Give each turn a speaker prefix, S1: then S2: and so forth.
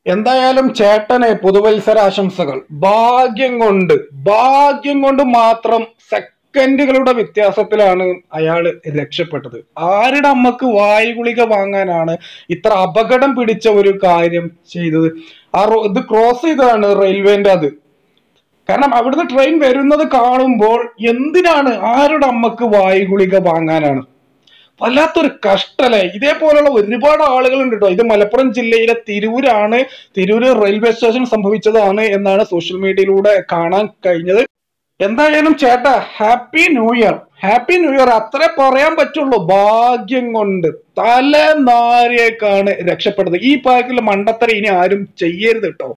S1: എന്തായാലും ചേട്ടനെ പുതുവത്സരാശംസകൾ ഭാഗ്യം കൊണ്ട് ഭാഗ്യം കൊണ്ട് മാത്രം സെക്കൻഡുകളുടെ വ്യത്യാസത്തിലാണ് അയാള് രക്ഷപ്പെട്ടത് ആരുടെ അമ്മക്ക് വായു ഗുളിക വാങ്ങാനാണ് ഇത്ര അപകടം പിടിച്ച ഒരു കാര്യം ചെയ്തത് ആ റോ- ഇത് ക്രോസ് ചെയ്തതാണ് റെയിൽവേന്റെ അത് കാരണം അവിടുന്ന് ട്രെയിൻ വരുന്നത് കാണുമ്പോൾ എന്തിനാണ് ആരുടെ അമ്മക്ക് വായു ഗുളിക വാങ്ങാനാണ് വല്ലാത്തൊരു കഷ്ടല്ലേ ഇതേപോലുള്ള ഒരുപാട് ആളുകളുണ്ട് കേട്ടോ ഇത് മലപ്പുറം ജില്ലയിലെ തിരൂരാണ് തിരൂര് റെയിൽവേ സ്റ്റേഷൻ സംഭവിച്ചതാണ് എന്നാണ് സോഷ്യൽ മീഡിയയിലൂടെ കാണാൻ കഴിഞ്ഞത് എന്തായാലും ചേട്ടാ happy new year happy new year അത്രേ പറയാൻ പറ്റുള്ളൂ ഭാഗ്യം കൊണ്ട് തല നാരിയേക്കാണ് രക്ഷപ്പെട്ടത് ഈ പാക്കിൽ മണ്ടത്തര ഇനി ആരും ചെയ്യരുത് കേട്ടോ